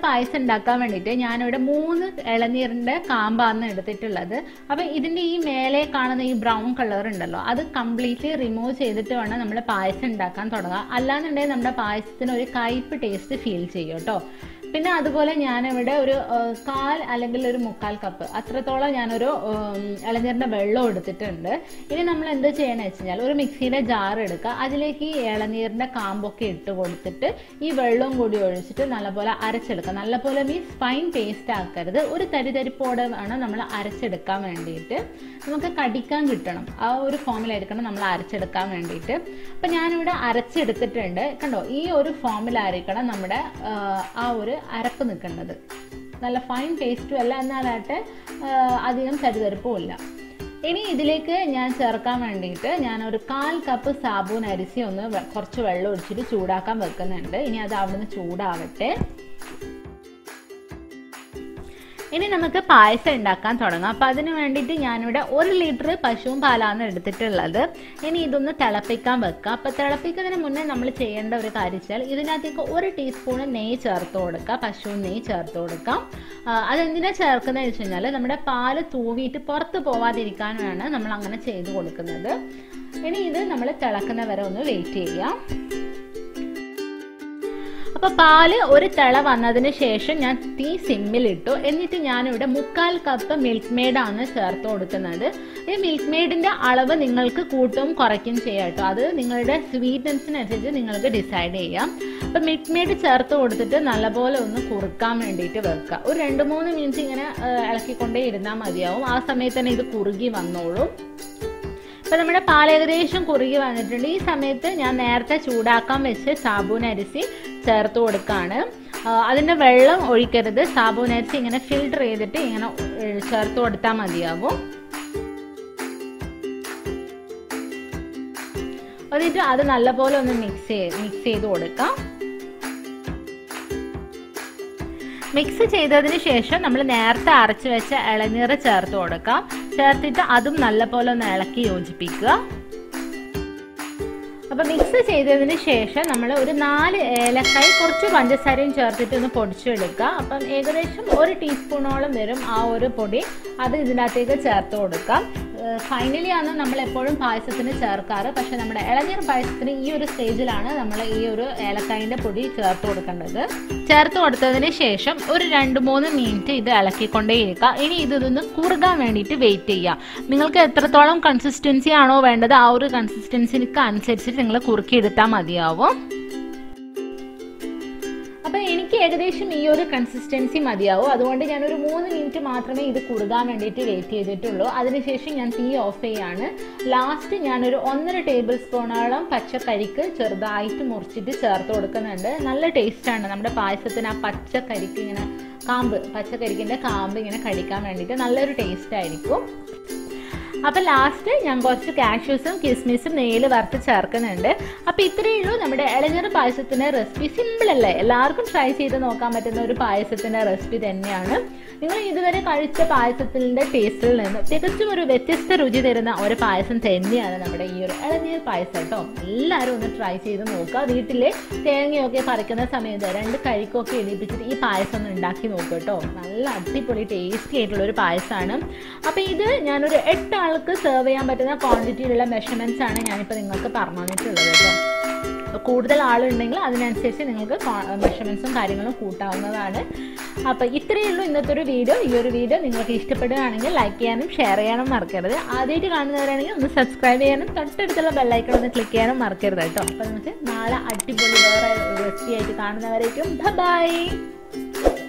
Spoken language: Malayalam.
പായസം ഉണ്ടാക്കാൻ വേണ്ടിയിട്ട് ഞാനിവിടെ മൂന്ന് ഇളനീരിൻ്റെ കാമ്പാണ് എടുത്തിട്ടുള്ളത് അപ്പം ഇതിൻ്റെ ഈ മേലെ കാണുന്ന ഈ ബ്രൗൺ കളർ ഉണ്ടല്ലോ അത് കംപ്ലീറ്റ്ലി റിമൂവ് ചെയ്തിട്ട് വേണം നമ്മൾ പായസം ഉണ്ടാക്കാൻ തുടങ്ങുക അല്ലാന്നുണ്ടെങ്കിൽ നമ്മുടെ പായസത്തിന് ഒരു കയ്പ് ടേസ്റ്റ് ഫീൽ ചെയ്യും കേട്ടോ പിന്നെ അതുപോലെ ഞാനിവിടെ ഒരു ആ, കാൽ അല്ലെങ്കിൽ ഒരു മുക്കാൽ കപ്പ് അത്രത്തോളം ഞാനൊരു ഉം, ഇളനീരിൻ്റെ വെള്ളം എടുത്തിട്ടുണ്ട് ഇനി നമ്മൾ എന്ത് ചെയ്യണമെന്ന് വെച്ച് കഴിഞ്ഞാൽ ഒരു മിക്സിയുടെ ജാർ എടുക്കുക അതിലേക്ക് ഈ ഇളനീരിൻ്റെ കാമ്പൊക്കെ ഇട്ട് കൊടുത്തിട്ട് ഈ വെള്ളവും കൂടി ഒഴിച്ചിട്ട് നല്ലപോലെ അരച്ചെടുക്കുക നല്ലപോലെ മീൻസ് ഫൈൻ പേസ്റ്റ് ആക്കരുത് ഒരു തരി തരിപ്പോടെ വേണം നമ്മൾ അരച്ചെടുക്കാൻ വേണ്ടിയിട്ട് നമുക്ക് കടിക്കാൻ കിട്ടണം ആ ഒരു ഫോമിലായിരിക്കണം നമ്മൾ അരച്ചെടുക്കാൻ വേണ്ടിയിട്ട് അപ്പം ഞാനിവിടെ അരച്ചെടുത്തിട്ടുണ്ട് കണ്ടോ ഈ ഒരു ഫോമിലായിരിക്കണം നമ്മുടെ ആ, ആ ഒരു അരപ്പ് നിൽക്കേണ്ടത് നല്ല ഫൈൻ ടേസ്റ്റും അല്ല എന്നാലാട്ടെ ആ, അധികം തരിതരിപ്പും ഇല്ല ഇനി ഇതിലേക്ക് ഞാൻ ചേർക്കാൻ വേണ്ടിയിട്ട് ഞാൻ ഒരു കാൽ കപ്പ് സാബൂൻ അരിസി ഒന്ന് വെ- കുറച്ച് വെള്ളം ഒഴിച്ചിട്ട് ചൂടാക്കാൻ വെക്കുന്നുണ്ട് ഇനി അത് അവിടുന്ന് ചൂടാവട്ടെ ഇനി നമുക്ക് പായസം ഉണ്ടാക്കാൻ തുടങ്ങാം അപ്പം അതിന് വേണ്ടിയിട്ട് ഞാനിവിടെ ഒരു ലിറ്റർ പശുവും പാലാണ് എടുത്തിട്ടുള്ളത് ഇനി ഇതൊന്ന് തിളപ്പിക്കാൻ വെക്കുക അപ്പം തിളപ്പിക്കുന്നതിന് മുന്നേ നമ്മൾ ചെയ്യേണ്ട ഒരു കാര്യം വെച്ചാൽ ഇതിനകത്തേക്ക് ഒരു ടീസ്പൂൺ നെയ്യ് ചേർത്ത് കൊടുക്കുക പശു നെയ്യ് ചേർത്ത് കൊടുക്കാം ആ, അതെന്തിനാ ചേർക്കുന്നത് വെച്ച് കഴിഞ്ഞാൽ നമ്മുടെ പാല് തൂവിയിട്ട് പുറത്ത് പോവാതിരിക്കാനാണ് നമ്മൾ അങ്ങനെ ചെയ്ത് കൊടുക്കുന്നത് ഇനി ഇത് നമ്മൾ തിളക്കുന്ന വരെ ഒന്ന് വെയിറ്റ് ചെയ്യാം അപ്പൊ പാല് ഒരു തിള വന്നതിന് ശേഷം ഞാൻ തീ സിമ്മിലിട്ടു എന്നിട്ട് ഞാനിവിടെ മുക്കാൽ കപ്പ് മിൽക്ക് മെയ്ഡാണ് ചേർത്ത് കൊടുക്കുന്നത് ഈ മിൽക്ക് മെയ്ഡിന്റെ അളവ് നിങ്ങൾക്ക് കൂട്ടും കുറയ്ക്കും ചെയ്യാം കേട്ടോ അത് നിങ്ങളുടെ സ്വീറ്റ്നെസ്സിനനുസരിച്ച് നിങ്ങൾക്ക് ഡിസൈഡ് ചെയ്യാം അപ്പൊ മിൽക്ക് മെയ്ഡ് ചേർത്ത് കൊടുത്തിട്ട് നല്ലപോലെ ഒന്ന് കുറുക്കാൻ വേണ്ടിയിട്ട് വെക്കുക ഒരു രണ്ട് മൂന്ന് മിനിറ്റ് ഇങ്ങനെ ആ, ഇളക്കിക്കൊണ്ടേ ഇരുന്നാൽ മതിയാവും ആ സമയത്ത് തന്നെ ഇത് കുറുകി വന്നോളും ഇപ്പൊ നമ്മുടെ പാൽ ഏകദേശം കുറുകി വന്നിട്ടുണ്ട് ഈ സമയത്ത് ഞാൻ നേരത്തെ ചൂടാക്കാൻ വെച്ച് സാബൂൻ അരിസി ചേർത്ത് കൊടുക്കാണ് ആ, അതിന്റെ വെള്ളം ഒഴിക്കരുത് സാബൂൻ അരിസി ഇങ്ങനെ ഫിൽട്ടർ ചെയ്തിട്ട് ഇങ്ങനെ ഏഹ്, ചേർത്ത് കൊടുത്താൽ മതിയാവും എന്നിട്ട് അത് നല്ലപോലെ ഒന്ന് മിക്സ് ചെയ്ത് മിക്സ് ചെയ്ത് കൊടുക്കാം മിക്സ് ചെയ്തതിന് ശേഷം നമ്മൾ നേരത്തെ അരച്ച് വെച്ച ഇളനീർ ചേർത്ത് കൊടുക്കാം ചേർത്തിട്ട് അതും നല്ലപോലെ ഒന്ന് ഇളക്കി യോജിപ്പിക്കുക അപ്പൊ മിക്സ് ചെയ്തതിന് ശേഷം നമ്മൾ ഒരു നാല് ഏലക്കായ് കുറച്ച് പഞ്ചസാരയും ചേർത്തിട്ട് ഒന്ന് പൊടിച്ചെടുക്കുക അപ്പം ഏകദേശം ഒരു ടീസ്പൂണോളം വരും ആ ഒരു പൊടി അത് ഇതിനകത്തേക്ക് ചേർത്ത് കൊടുക്കാം ഫൈനലി ആണ് നമ്മൾ എപ്പോഴും പായസത്തിന് ചേർക്കാറ് പക്ഷെ നമ്മുടെ ഇളനീർ പായസത്തിന് ഈ ഒരു സ്റ്റേജിലാണ് നമ്മൾ ഈ ഒരു ഏലക്കായിൻ്റെ പൊടി ചേർത്ത് കൊടുക്കേണ്ടത് ചേർത്ത് കൊടുത്തതിന് ശേഷം ഒരു രണ്ട് മൂന്ന് മിനിറ്റ് ഇത് ഇളക്കിക്കൊണ്ടേയിരിക്കുക ഇനി ഇതൊന്ന് കുറുകാൻ വേണ്ടിയിട്ട് വെയിറ്റ് ചെയ്യുക നിങ്ങൾക്ക് എത്രത്തോളം കൺസിസ്റ്റൻസി ആണോ വേണ്ടത് ആ ഒരു കൺസിസ്റ്റൻസിക്ക് അനുസരിച്ചിട്ട് നിങ്ങൾ കുറുക്കിയെടുത്താൽ മതിയാവും അപ്പം എനിക്ക് ഏകദേശം ഈ ഒരു കൺസിസ്റ്റൻസി മതിയാവും അതുകൊണ്ട് ഞാൻ ഒരു മൂന്ന് മിനിറ്റ് മാത്രമേ ഇത് കുറുകാൻ വേണ്ടിയിട്ട് വെയിറ്റ് ചെയ്തിട്ടുള്ളൂ അതിനുശേഷം ഞാൻ തീ ഓഫ് ചെയ്യാണ് ലാസ്റ്റ് ഞാനൊരു ഒന്നര ടേബിൾ സ്പൂണോളം പച്ചക്കരിക്ക് ചെറുതായിട്ട് മുറിച്ചിട്ട് ചേർത്ത് കൊടുക്കുന്നുണ്ട് നല്ല ടേസ്റ്റാണ് നമ്മുടെ പായസത്തിന് ആ പച്ചക്കരിക്ക് ഇങ്ങനെ കാമ്പ് പച്ചക്കരിക്കിൻ്റെ കാമ്പ് ഇങ്ങനെ കടിക്കാൻ വേണ്ടിയിട്ട് നല്ലൊരു ടേസ്റ്റ് ആയിരിക്കും അപ്പം ലാസ്റ്റ് ഞാൻ കുറച്ച് കാഷ്യൂസും കിസ്മിസും നെയ്യിൽ വറുത്ത് ചേർക്കുന്നുണ്ട് അപ്പം ഇത്രയേ ഉള്ളൂ നമ്മുടെ ഇളഞ്ഞർ പായസത്തിൻ്റെ റെസിപ്പി സിമ്പിൾ അല്ലേ എല്ലാവർക്കും ട്രൈ ചെയ്ത് നോക്കാൻ പറ്റുന്ന ഒരു പായസത്തിൻ്റെ റെസിപ്പി തന്നെയാണ് നിങ്ങൾ ഇതുവരെ കഴിച്ച പായസത്തിൻ്റെ ടേസ്റ്റിൽ നിന്ന് തികച്ചും ഒരു വ്യത്യസ്ത രുചി തരുന്ന ഒരു പായസം തന്നെയാണ് നമ്മുടെ ഈ ഒരു ഇളനീർ പായസം കേട്ടോ എല്ലാവരും ഒന്ന് ട്രൈ ചെയ്ത് നോക്കുക വീട്ടിലെ തേങ്ങയൊക്കെ പറിക്കുന്ന സമയത്ത് രണ്ട് കഴിക്കൊക്കെ എണീപ്പിച്ചിട്ട് ഈ പായസം ഒന്ന് ഉണ്ടാക്കി നോക്കുക കേട്ടോ നല്ല അടിപൊളി ടേസ്റ്റി ആയിട്ടുള്ള ഒരു പായസമാണ് അപ്പോൾ ഇത് ഞാനൊരു എട്ട് ആൾക്ക് സെർവ് ചെയ്യാൻ പറ്റുന്ന ക്വാണ്ടിറ്റിയിലുള്ള മെഷർമെൻറ്റ്സ് ആണ് ഞാനിപ്പോൾ നിങ്ങൾക്ക് പറഞ്ഞു തന്നിട്ടുള്ളത് കേട്ടോ അപ്പോൾ കൂടുതൽ ആളുണ്ടെങ്കിൽ അതിനനുസരിച്ച് നിങ്ങൾക്ക് മെഷർമെൻറ്റ്സും കാര്യങ്ങളും കൂട്ടാവുന്നതാണ് അപ്പോൾ ഇത്രയേ ഉള്ളൂ ഇന്നത്തെ ഒരു വീഡിയോ ഈ ഒരു വീഡിയോ നിങ്ങൾക്ക് ഇഷ്ടപ്പെടുകയാണെങ്കിൽ ലൈക്ക് ചെയ്യാനും ഷെയർ ചെയ്യാനും മറക്കരുത് ആദ്യമായിട്ട് കാണുന്നവരാണെങ്കിൽ ഒന്ന് സബ്സ്ക്രൈബ് ചെയ്യാനും തൊട്ടടുത്തുള്ള ബെല്ലൈക്കൺ ഒന്ന് ക്ലിക്ക് ചെയ്യാനും മറക്കരുത് കേട്ടോ അപ്പോൾ നമുക്ക് നാളെ അടിപൊളി വേറെ റെസിപ്പി ആയിട്ട് കാണുന്നവരേക്കും ബൈ